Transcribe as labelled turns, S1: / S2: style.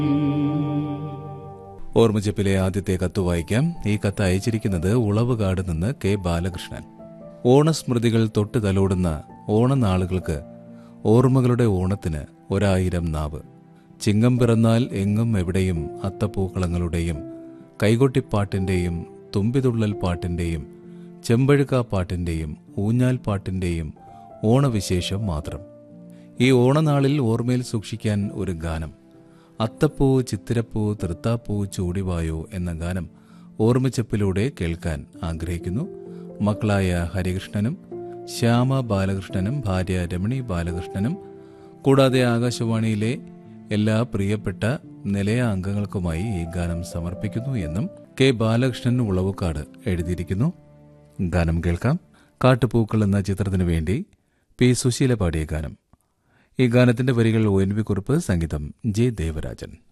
S1: ഓർമ്മച്ചപ്പിലെ ആദ്യത്തെ കത്ത് വായിക്കാം ഈ കത്ത് അയച്ചിരിക്കുന്നത് ഉളവുകാട് നിന്ന് കെ ബാലകൃഷ്ണൻ ഓണസ്മൃതികൾ തൊട്ട് തലോടുന്ന ഓണനാളുകൾക്ക് ഓർമ്മകളുടെ ഓണത്തിന് ഒരായിരം നാവ് ചിങ്ങം പിറന്നാൽ എങ്ങും എവിടെയും അത്തപ്പൂക്കളങ്ങളുടെയും കൈകൊട്ടിപ്പാട്ടിന്റെയും തുമ്പിതുള്ളൽ പാട്ടിന്റെയും ചെമ്പഴുക്ക പാട്ടിന്റെയും ഊഞ്ഞാൽ പാട്ടിന്റെയും ഓണവിശേഷം മാത്രം ഈ ഓണനാളിൽ ഓർമ്മയിൽ സൂക്ഷിക്കാൻ ഒരു ഗാനം അത്തപ്പൂ ചിത്തിരപ്പൂ തൃത്താപ്പൂ ചൂടിവായോ എന്ന ഗാനം ഓർമ്മച്ചപ്പിലൂടെ കേൾക്കാൻ ആഗ്രഹിക്കുന്നു മക്കളായ ഹരികൃഷ്ണനും ശ്യാമ ബാലകൃഷ്ണനും ഭാര്യ രമണി ബാലകൃഷ്ണനും കൂടാതെ ആകാശവാണിയിലെ എല്ലാ പ്രിയപ്പെട്ട നിലയ അംഗങ്ങൾക്കുമായി ഈ ഗാനം സമർപ്പിക്കുന്നു എന്നും കെ ബാലകൃഷ്ണൻ ഉളവുക്കാട് എഴുതിയിരിക്കുന്നു ഗാനം കേൾക്കാം കാട്ടുപൂക്കൾ എന്ന ചിത്രത്തിനു വേണ്ടി പി സുശീല പാടിയ ഗാനം ഈ ഗാനത്തിന്റെ വരികൾ ഒ എൻ വി കുറിപ്പ് സംഗീതം ജെ ദേവരാജൻ